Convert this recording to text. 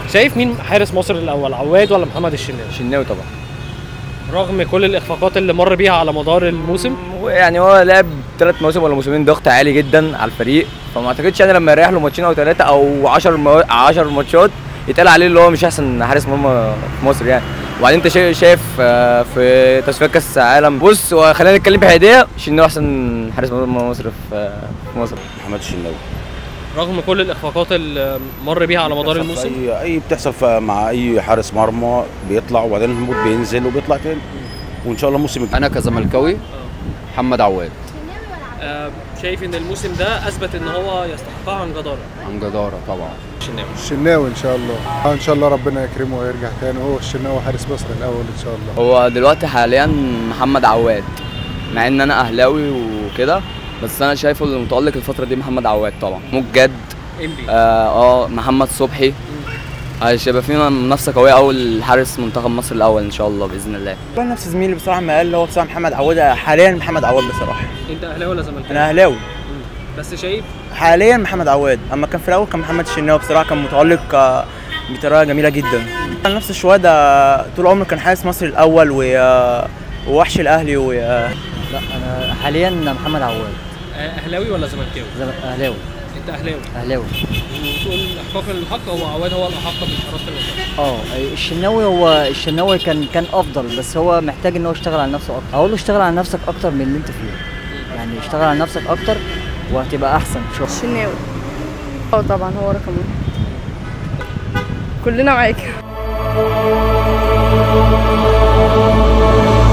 شايف مين حارس مصر الاول عواد ولا محمد الشناوي الشناوي طبعا رغم كل الاخفاقات اللي مر بيها على مدار الموسم يعني هو لعب ثلاث مواسم ولا موسمين ضغط عالي جدا على الفريق فما اعتقدش يعني لما يريح له ماتشين او ثلاثه او 10 مو... 10 ماتشات يتقال عليه اللي هو مش احسن حارس مرمى في مصر يعني وبعدين انت شا- شايف آه، في تصفيات كاس العالم بص هو خلينا نتكلم بحياديه الشناوي احسن حارس مرمى مصر في آه، في مصر محمد الشناوي رغم كل الاخفاقات اللي مر بيها على مدار بتحصل الموسم في اي اي بتحصل في- مع اي حارس مرمى بيطلع وبعدين الهبوط بينزل وبيطلع تاني وان شاء الله الموسم الجاي انا كزملكاوي محمد عواد آه، شايف ان الموسم ده اثبت ان هو يستحقها عن جداره عن جداره طبعا الشناوي الشناوي ان شاء الله آه ان شاء الله ربنا يكرمه ويرجع تاني هو الشناوي حارس مصر الاول ان شاء الله هو دلوقتي حاليا محمد عواد مع ان انا اهلاوي وكده بس انا شايفه المتالق الفتره دي محمد عواد طبعا مجد انبي اه, آه محمد صبحي هيبقى فينا منافسه قويه قوي لحارس منتخب مصر الاول ان شاء الله باذن الله والله نفس زميلي بصراحه ما قال هو بصراحه محمد عواد حاليا محمد عواد بصراحه انت اهلاوي ولا زملكاوي؟ انا اهلاوي بس شايف حاليا محمد عواد اما كان في الاول كان محمد الشناوي بصراحه كان متالق آه، بطريقه جميله جدا كان نفس الشواد آه، طول عمره كان حارس مصر الاول و آه، ووحش الاهلي و آه، لا انا حاليا محمد عواد آه، اهلاوي ولا زملكاوي؟ زم- اهلاوي انت اهلاوي اهلاوي وتقول احقاق الحق هو عواد هو الاحق بالحراسه المرتده اه الشناوي هو الشناوي كان كان افضل بس هو محتاج ان هو يشتغل على نفسه اكتر اقول له اشتغل على نفسك اكتر من اللي انت فيه يعني اشتغل على نفسك اكتر وهتبقى احسن شويه الشناوي اه طبعا هو رقم واحد كلنا معاك